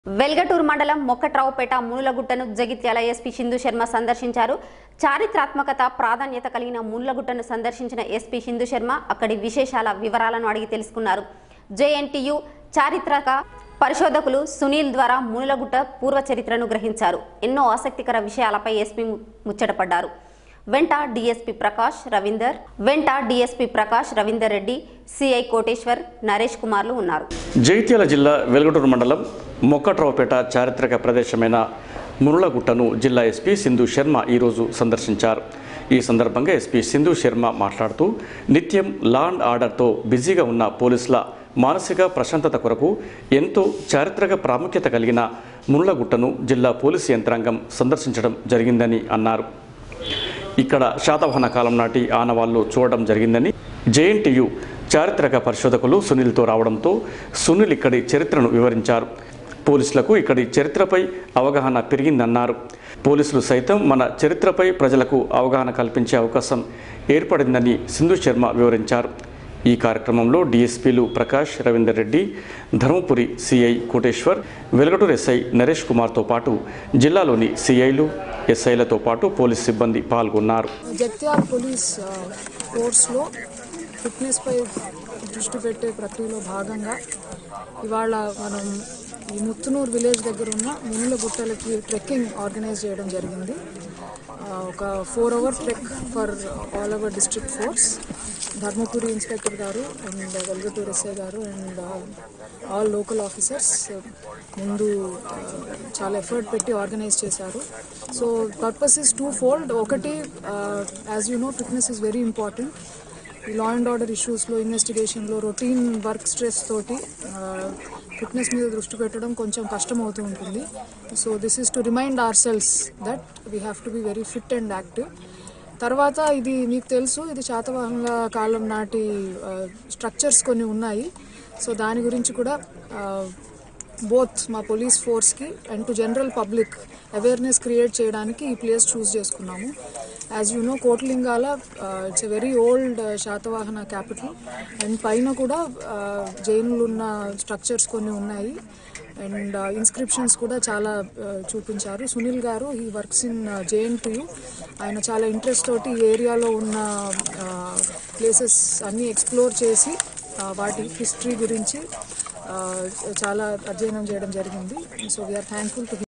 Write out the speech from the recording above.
వెల్గటూరు మండలం మొక్కట్రావుపేట మునులగుట్టను జగిత్యాల ఎస్పీ సింధు శర్మ సందర్శించారు చారిత్రాత్మకత ప్రాధాన్యత కలిగిన మునులగుట్టను సందర్శించిన ఎస్పీ సింధు శర్మ అక్కడి విశేషాల వివరాలను అడిగి తెలుసుకున్నారు జేఎన్టీయు చారిత్రక పరిశోధకులు సునీల్ ద్వారా మునులగుట్ట పూర్వ చరిత్రను గ్రహించారు ఎన్నో ఆసక్తికర విషయాలపై ఎస్పీ ము- ముచ్చటపడ్డారు వెంట డీఎస్పీ ప్రకాష్ రవీందర్ వెంట డీఎస్పీ ప్రకాష్ రవీందర్ రెడ్డి సిఐ కోటేశ్వర్ నరేష్ కుమార్లు ఉన్నారు జగిత్యాల జిల్లా వెలుగటూరు మండలం మొక్కట్రావుపేట చారిత్రక ప్రదేశమైన మురుళగుట్టను జిల్లా ఎస్పీ సింధు శర్మ ఈరోజు సందర్శించారు ఈ సందర్భంగా ఎస్పీ సింధు శర్మ మాట్లాడుతూ నిత్యం లా అండ్ ఆర్డర్తో బిజీగా ఉన్న పోలీసుల మానసిక ప్రశాంతత కొరకు ఎంతో చారిత్రక ప్రాముఖ్యత కలిగిన మురుళగుట్టను జిల్లా పోలీసు యంత్రాంగం సందర్శించడం జరిగిందని అన్నారు ఇక్కడ శాతవాహన కాలం నాటి ఆనవాళ్లు చూడడం జరిగిందని జేఎన్టీయు చారిత్రక పరిశోధకులు సునీల్తో రావడంతో సునీల్ ఇక్కడి చరిత్రను వివరించారు పోలీసులకు ఇక్కడి చరిత్రపై అవగాహన పెరిగిందన్నారు పోలీసులు సైతం మన చరిత్రపై ప్రజలకు అవగాహన కల్పించే అవకాశం ఏర్పడిందని సింధు శర్మ వివరించారు ఈ కార్యక్రమంలో డీఎస్పీలు ప్రకాష్ రవీందర్ రెడ్డి ధర్మపురి సిఐ కోటేశ్వర్ వెలగటూరు ఎస్ఐ నరేష్ కుమార్తో పాటు జిల్లాలోని సిఐలు ఎస్ఐలతో పాటు పోలీస్ సిబ్బంది పాల్గొన్నారు జగిత్యాల పోలీస్ ఆ, ఫోర్స్లో ఫిట్నెస్పై దృష్టి పెట్టే ప్రక్రియలో భాగంగా ఇవాళ మనం ఈ ముత్తునూరు విలేజ్ దగ్గర ఉన్న మునుల గుట్టలకి ట్రెక్కింగ్ ఆర్గనైజ్ చేయడం జరిగింది ఆ, ఒక four hour trek for all over district force Dharmapuri inspector గారు అండ్ వెల్గటూర్ ఎస్ఐ గారు అండ్ ఆల్ లోకల్ ఆఫీసర్స్ ముందు ఆ, చాలా ఎఫర్ట్ పెట్టి ఆర్గనైజ్ చేశారు so purpose is two fold ఒకటి as you know fitness is very important ఈ లా అండ్ ఆర్డర్ ఇష్యూస్లో ఇన్వెస్టిగేషన్లో రొటీన్ వర్క్ స్ట్రెస్ తోటి ఫిట్నెస్ మీద దృష్టి పెట్టడం కొంచెం కష్టం అవుతూ ఉంటుంది so this is to remind ourselves that we have to be very fit and active తర్వాత ఇది మీకు తెలుసు ఇది శాతవాహన కాలం నాటి స్ట్రక్చర్స్ కొన్ని ఉన్నాయి సో దాని గురించి కూడా బోత్ మా పోలీస్ ఫోర్స్కి and to general public awareness create చేయడానికి ఈ ప్లేస్ చూస్ చేసుకున్నాము as you know Kotlingala it's a very old Satavahana capital and పైన కూడా జైన్లు ఉన్న స్ట్రక్చర్స్ కొన్ని ఉన్నాయి అండ్ ఇన్స్క్రిప్షన్స్ కూడా చాలా uh, చూపించారు సునీల్ గారు ఈ వర్క్స్ ఇన్ జేఎన్టీయు ఆయన చాలా ఇంట్రెస్ట్ తోటి ఈ ఏరియాలో ఉన్న ప్లేసెస్ అన్నీ ఎక్స్ప్లోర్ చేసి uh, వాటి హిస్టరీ గురించి uh, చాలా అధ్యయనం చేయడం జరిగింది సో వీఆర్ థ్యాంక్ఫుల్ టు